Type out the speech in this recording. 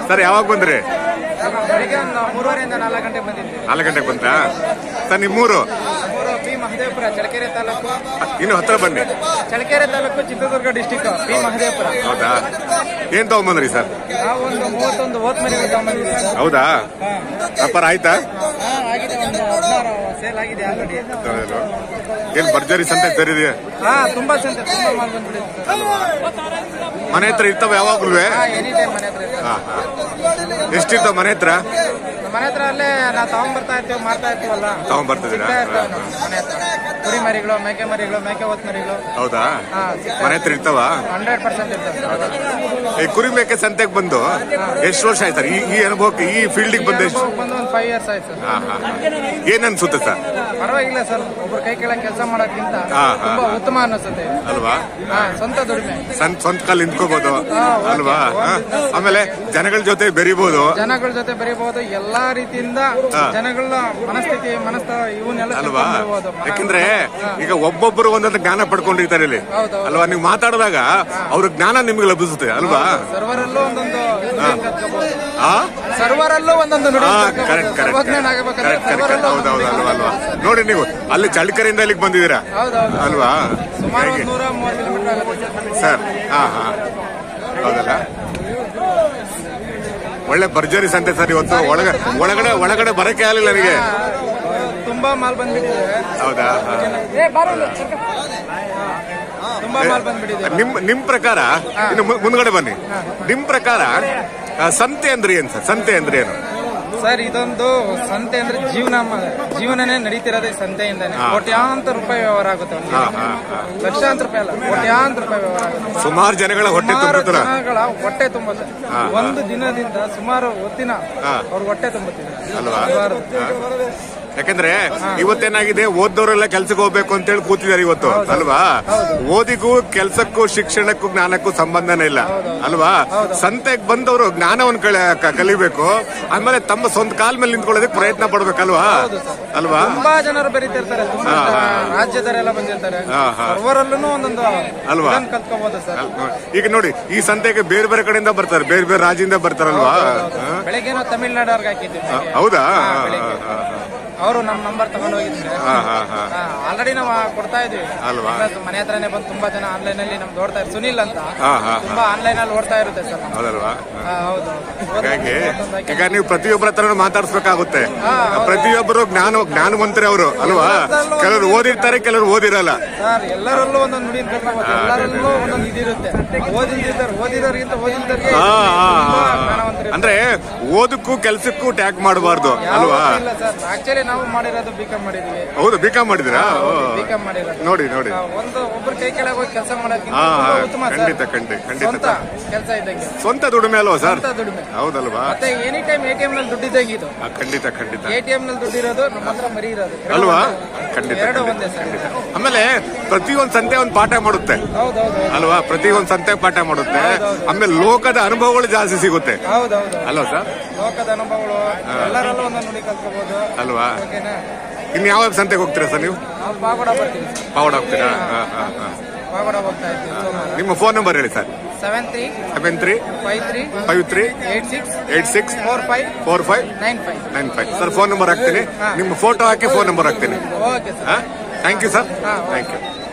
Sir ಯಾವಾಗ ಬಂದ್ರಿ ಬೆಳಿಗ್ಗೆ ಒಂದು ಮೂರುವರೆಯಿಂದ ನಾಲ್ಕು ಗಂಟೆ ಬಂದಿದ್ವಿ ನಾಲ್ಕು ಗಂಟೆಗೆ ಬಂತಾ ಸರ್ ನಿಮ್ಮೂರು ಮೂರು ಪಿ ಮಹದೇವಪುರ ಚಳ್ಳಕೆರೆ ತಾಲೂಕು ಇನ್ನು ಹತ್ರ ಬನ್ನಿ ಚಳ್ಳಕೆರೆ ತಾಲೂಕು ಚಿತ್ರದುರ್ಗ ಡಿಸ್ಟಿಕ್ ಪಿ ಮಹದೇವಪುರ ಹೌದಾ ಏನ್ ತಗೊಂಬಂದ್ರಿ ಸರ್ ನಾವು ಒಂದು ಮೂವತ್ತೊಂದು ಓತ್ ಮನೆಗೆ ತಗೊಂಬಂದಿದ್ದೀವಿ ಸರ್ ಹೌದಾ ವ್ಯಾಪಾರ ಆಯ್ತಾ ಹಾ, ಆಗಿದೆ ಒಂದು ಹದಿನಾರು ಸೇಲ್ ಆಗಿದೆ ಆಲ್ರೆಡಿ ಏನ್ ಭರ್ಜರಿ ಸಂತೆ ಸರ್ ಇದೆ ಹಾ ತುಂಬಾ ಸಂತೆ ತುಂಬಾ ಮಾಲ್ ಬಂದ್ಬಿಟ್ಟಿದೆ ಸರ್ ಮನೆ ಹತ್ರ ಇರ್ತಾವ ಯಾವಾಗ್ಲೂ ಹಾ ಎನಿ ಟೈಮ್ ಮನೆ ಹತ್ರ ಇರ್ತದೆ. ಹಾ ಹಾ ಎಷ್ಟಿರ್ತಾವ ಮನೆ ಹತ್ರ ಮನೆ ಹತ್ರ ಅಲ್ಲೇ ನಾವು ತಗೊಂಡ್ಬರ್ತಾ ಇರ್ತೀವಿ ಮಾರ್ತಾ ಇರ್ತೀವಲ್ಲ ತಗೊಂಡ್ಬರ್ತಿದ್ದೀರಾ ಸಿಗ್ತಾ ಇರ್ತವೆ ನಾವು ಮನೆ ಹತ್ರ ಕುರಿ ಮರಿಗಳು ಮೇಕೆ ಮರಿಗಳು ಮೇಕೆ ಹೊತ್ ಮರಿಗಳು ಹೌದಾ ಹಾ ಮನೆ ಹತ್ರ ಇರ್ತಾವ ಹಂಡ್ರೆಡ್ ಪರ್ಸೆಂಟ್ ಇರ್ತದೆ ಈ ಕುರಿ ಮೇಕೆ ಸಂತೆಗೆ ಬಂದು ಎಷ್ಟು ವರ್ಷ ಆಯ್ತು ಸರ್ ಈ ಈ ಅನುಭವಕ್ಕೆ ಈ ಫೀಲ್ಡಿಗೆ ಬಂದು ಎಷ್ಟು ಬಂದು ಒಂದು ಫೈವ್ ಇಯರ್ಸ್ ಆಯ್ತು ಸರ್ ಹಾ ಹಾ ಏನ್ ಅನ್ಸುತ್ತೆ ಸರ್ ಪರವಾಗಿಲ್ಲ ಸರ್ ಒಬ್ರು ಕೈ ಕೆಳಗೆ ಕೆಲಸ ಮಾಡೋದ್ಕಿಂತ ಹಾ, ಹಾ, ತುಂಬಾ ಉತ್ತಮ ಅನಿಸುತ್ತೆ ಇದು. ಅಲ್ವಾ ಹಾ ಸ್ವಂತ ದುಡಿಮೆ ಸ್ವಂತ ಸ್ವಂತ ಕಾಲ್ ನಿಂತ್ಕೋಬಹುದು ಹಾ, ಓಕೆ. ಅಲ್ವಾ ಹಾ. ಆಮೇಲೆ ಜನಗಳ ಜೊತೆ ಬೆರಿಬಹುದು ಜನಗಳ ಜೊತೆ ಬೆರೀಬಹುದು ಎಲ್ಲಾ ರೀತಿಯಿಂದ ಹಾ. ಜನಗಳ ಮನಸ್ಥಿತಿ ಮನಸ್ಥ ಇವನ್ನೆಲ್ಲ ಅಲ್ವಾ ತಿಳ್ಕೊಂಡ್ಬರ್ಬೋದು. ಮನ- ಯಾಕಂದ್ರೆ ಈಗ ಒಬ್ಬೊಬ್ಬರು ಒಂದೊಂದು ಜ್ಞಾನ ಪಡ್ಕೊಂಡಿರ್ತಾರೆ ಇಲ್ಲಿ ಹೌದು, ಹೌದು. ಅಲ್ವಾ ನೀವು ಮಾತಾಡಿದಾಗ ಅವ್ರ ಜ್ಞಾನ ನಿಮ್ಗೆ ಲಭಿಸುತ್ತೆ ಅಲ್ವಾ ಸರ್ವರಲ್ಲೂ ಒಂದೊಂದು ನುಡಿಯನ್ನು ಕಲ್ತ್ಕೋಬಹುದು. ಆ ಸರ್ವರಲ್ಲೂ ಒಂದೊಂದು ನುಡಿ ಕರೆಕ್ಟ್ ಕರೆಕ್ಟ್ ಸರ್ವಜ್ಞನಾಗಬೇಕಾದ್ರೆ ಕರೆಕ್ಟ್ ಕರೆಕ್ಟ್ ಸರ್ವರಲ್ಲೂ ಹೌದು ಹೌದು ಒಂದೊಂದು ಅಲ್ವಾ ನುಡಿ ಅಲ್ವಾ ನೋಡಿ ನೀವು ಅಲ್ಲಿ ಚಳ್ಳಕೆರೆಯಿಂದ ಇಲ್ಲಿಗೆ ಬಂದಿದ್ದೀರಾ ಹೌದೌದು ಅಲ್ವಾ ಸುಮಾರು ಹೇಗೆ? ಒಂದು ನೂರ ಮೂವತ್ತು ಕಿಲೋಮೀಟರ್ ಆಗುತ್ತೆ ಸರ್ ಹಾ ಹಾ ಹೌದಲ್ಲ ಒಳ್ಳೆ ಭರ್ಜರಿ ಸಂತೆ ಸರ್ ಇವತ್ತು ಒಳಗ ಒಳಗಡೆ ಒಳಗಡೆ ಬರಕ್ಕೆ ಆಗಲಿಲ್ಲ ನನಗೆ ತುಂಬಾ ಮಾಲ್ ಬಂದ್ಬಿಟ್ಟಿದೆ ಹೌದಾ ಹಾ. ತುಂಬಾ ಮಾಲ್ ಬಂದ್ಬಿಟ್ಟಿದೆ ನಿಮ್ ನಿಮ್ ಪ್ರಕಾರ ಇನ್ನು ಮು- ಮುಂದ್ಗಡೆ ಬನ್ನಿ ನಿಮ್ ಪ್ರಕಾರ ಆ, ಸಂತೆ ಅಂದ್ರೆ ಏನ್ ಸರ್ ಸಂತೆ ಅಂದ್ರೆ ಏನು ಸರ್ ಇದೊಂದು ಸಂತೆ ಅಂದ್ರೆ ಜೀವನ ಮ- ಜೀವನನೇ ನಡೀತಿರೋದೇ ಸಂತೆಯಿಂದಾನೆ ಕೋಟ್ಯಾಂತರ ರೂಪಾಯಿ ವ್ಯವಹಾರ ಆಗುತ್ತೆ ಒಂದು ಹಾ ದಿನಕ್ಕೆ. ಹಾ ಹಾ ಲಕ್ಷಾಂತರ ರೂಪಾಯಿ ಅಲ್ಲ ಕೋಟ್ಯಾಂತರ ರೂಪಾಯಿ ವ್ಯವಹಾರ ಆಗುತ್ತೆ ಸುಮಾರು ಜನಗಳ ಹೊಟ್ಟೆ ಸುಮಾರು ತುಂಬುತ್ತಲ್ಲ ಜನಗಳ ಹೊಟ್ಟೆ ತುಂಬುತ್ತೆ ಒಂದು ದಿನದಿಂದ ಸುಮಾರು ಹೊತ್ತಿನ ಹಾ. ಅವ್ರ ಹೊಟ್ಟೆ ತುಂಬುತ್ತಿದೆ ಅಲ್ವಾ ಹಲವಾರು. ಯಾಕಂದ್ರೆ ಇವತ್ತೇನಾಗಿದೆ ಓದ್ದವರೆಲ್ಲ ಕೆಲ್ಸಕ್ಕೆ ಹೋಗ್ಬೇಕು ಅಂತ ಹೇಳಿ ಕೂತಿದ್ದಾರೆ ಇವತ್ತು ಅಲ್ವಾ ಓದಿಗೂ ಕೆಲ್ಸಕ್ಕೂ ಶಿಕ್ಷಣಕ್ಕೂ ಜ್ಞಾನಕ್ಕೂ ಸಂಬಂಧನೇ ಇಲ್ಲ ಅಲ್ವಾ ಸಂತೆಗೆ ಬಂದವರು ಜ್ಞಾನವನ್ನು ಕಲಿ- ಕ- ಕಲಿಬೇಕು ಆಮೇಲೆ ತಮ್ಮ ಸ್ವಂತ ಕಾಲ್ ಮೇಲೆ ನಿಂತ್ಕೊಳ್ಳೋದಕ್ಕೆ ಪ್ರಯತ್ನ ಪಡ್ಬೇಕಲ್ವಾ ಅಲ್ವಾ ತುಂಬಾ ಜನರು ಬರೀತಿರ್ತಾರೆ ತುಂಬಾ ರಾಜ್ಯದವರೆಲ್ಲ ಬಂದಿರ್ತಾರೆ ಹಾ, ಹಾ. ಸರ್ವರಲ್ಲೂ ಒಂದೊಂದು ಅಲ್ವಾ? ಇದನ್ನ ಕಲ್ತ್ಕೋಬಹುದು ಸರ್ ಈಗ ನೋಡಿ ಈ ಸಂತೆಗೆ ಬೇರೆ ಬೇರೆ ಕಡೆಯಿಂದ ಬರ್ತಾರೆ ಬೇರೆ ಬೇರೆ ರಾಜ್ಯದಿಂದ ಬರ್ತಾರಲ್ವಾ ಹಾ? ಬೆಳಗ್ಗೆ ನಾವು ತಮಿಳ್ನಾಡವ್ರಿಗೆ ಹಾಕಿದ್ವಿ ಹೌದಾ ಬೆಳಿಗ್ಗೆ. ಅವರು ನಮ್ಮ ನಂಬರ್ ತಗೊಂಡು ಹೋಗಿದ್ರೆ ಹಾ ಹಾ ಹಾ ಆಲ್ರೆಡಿ ನಾವು ಕೊಡ್ತಾ ಇದ್ವಿ ಅಲ್ವಾ? ಎಲ್ಲ ಮನೆ ಹತ್ರನೇ ಬಂದು ತುಂಬಾ ಜನ ಆನ್ಲೈನ್ ಅಲ್ಲಿ ನಮ್ದು ಓಡ್ತಾ ಇರ್ತಾರೆ ಸುನಿಲ್ ಅಂತ ಹಾ ಹಾ ತುಂಬಾ ಆನ್ಲೈನ್ ಅಲ್ಲಿ ಓಡ್ತಾ ಇರುತ್ತೆ ಸರ್ ನಮ್ದು. ಹೌದಲ್ವಾ ಹಾ, ಹೌದು ಹಾಗಾಗಿ ಇವತ್ತೊಂದು ಹಾಕಿ- ಈಗ ನೀವು ಪ್ರತಿಯೊಬ್ಬರ ಹತ್ರ ಮಾತಾಡ್ಸ್ಬೇಕಾಗುತ್ತೆ ಹಾ, ಹೌದು. ಪ್ರತಿಯೊಬ್ಬರು ಜ್ಞಾನ ಜ್ಞಾನವಂತರೇ ಅವರು ಅಲ್ವಾ ಕೆಲವರು ಓದಿರ್ತಾರೆ ಕೆಲವರು ಓದಿರಲ್ಲ ಸರ್ ಎಲ್ಲರಲ್ಲೂ ಒಂದೊಂದು ನುಡಿ ಕಲ್ತ್ಕೋಬಹುದು ಎಲ್ಲರಲ್ಲೂ ಒಂದೊಂದು ಇದಿರುತ್ತೆ ಓದಿದ್ದಾರೆ ಓದಿದವ್ರಿಗಿಂತ ಓದಿದ್ದವ್ರಿಗೆ ಹಾ, ಹಾ, ತುಂಬಾ ಹಾ. ಜ್ಞಾನವಂತರು ಅಂದ್ರೆ ಓದಕ್ಕೂ ಕೆಲ್ಸಕ್ಕೂ ಟ್ಯಾಗ್ ಮಾಡಬಾರ್ದು ಅಲ್ವಾ ಇಲ್ಲ ಸರ್ ಆಕ್ಚುಲಿ ನಾವು ಮಾಡಿರೋದು ಬಿಕಾಮ್ ಮಾಡಿದ್ವಿ ಹೌದು ಬಿಕಾಮ್ ಮಾಡಿದಿರಾ ಓ. ಬಿಕಾಮ್ ಮಾಡಿರೋದು ನೋಡಿ ನೋಡಿ ಆ, ಒಂದು ಒಬ್ರು ಕೈ ಕೆಳಗೆ ಹೋಗಿ ಕೆಲಸ ಮಾಡೋದ್ಕಿಂತ ಹಾ, ತುಂಬಾ ಹಾ, ಉತ್ತಮ ಸರ್. ಖಂಡಿತ, ಖಂಡಿತ, ಖಂಡಿತ ಸ್ವಂತ ಕೆಲಸ ಇದ್ದಂಗೆ ಸ್ವಂತ ದುಡಿಮೆ ಅಲ್ವಾ ಸರ್ ಸ್ವಂತ ದುಡಿಮೆ ಹೌದಲ್ವಾ ಮತ್ತೆ any time A T M ನಲ್ಲಿ ದುಡ್ಡು ಇದ್ದಂಗೆ ಇದು ಆ, ಖಂಡಿತ ಖಂಡಿತ ಎ ಟಿ ಎಂ ನಲ್ಲಿ ದುಡ್ಡು ಇರೋದು ನಮ್ಮ ಹತ್ರ ಮರಿ ಇರೋದು ಎರಡು ಅಲ್ವಾ ಒಂದೇ. ಖಂಡಿತ ಎರಡು ಖಂಡಿತ, ಒಂದೇ ಸರ್ ಖಂಡಿತ. ಆಮೇಲೆ ಪ್ರತಿಯೊಂದ್ ಸಂತೆ ಒಂದು ಪಾಠ ಮಾಡುತ್ತೆ ಹೌದೌದು ಅಲ್ವಾ ಪ್ರತಿ ಒಂದ್ ಸಂತೆ ಪಾಠ ಮಾಡುತ್ತೆ ಆಮೇಲೆ ಲೋಕದ ಅನುಭವಗಳು ಜಾಸ್ತಿ ಸಿಗುತ್ತೆ ಹೌದೌದು ಅಲ್ವಾ ಸರ್ ಲೋಕದ ಅನುಭವಗಳು ಎಲ್ಲರಲ್ಲೂ ಒಂದೊಂದು ನುಡಿ ಕಲ್ತ್ಕೋಬಹುದು ಅಲ್ವಾ ಓಕೆನಾ ಇನ್ ಯಾವ ಸಂತೆಗೆ ಹೋಗ್ತೀರಾ ಸರ್ ನೀವು ನಾವು ಪಾಗೋಡ ಬರ್ತೀವಿ ಪಾವಡ ಹೋಗ್ತೀರಾ ಹಾ, ಹಾ, ಹಾ. ಪಾಗೋಡ ಹೋಗ್ತಾ ಇರ್ತೀವಿ ನಿಮ್ಮ ಫೋನ್ ನಂಬರ್ ಹೇಳಿ sir seven three seven three five three five three eight six eight six four five four five nine five nine five sir phone number ಹಾಕ್ತೀನಿ ನಿಮ್ಮ ಫೋಟೋ ಹಾಕಿ ಫೋನ್ ನಂಬರ್ ಹಾಕ್ತೀನಿ okay sir thank you sir ಹಾ, thank you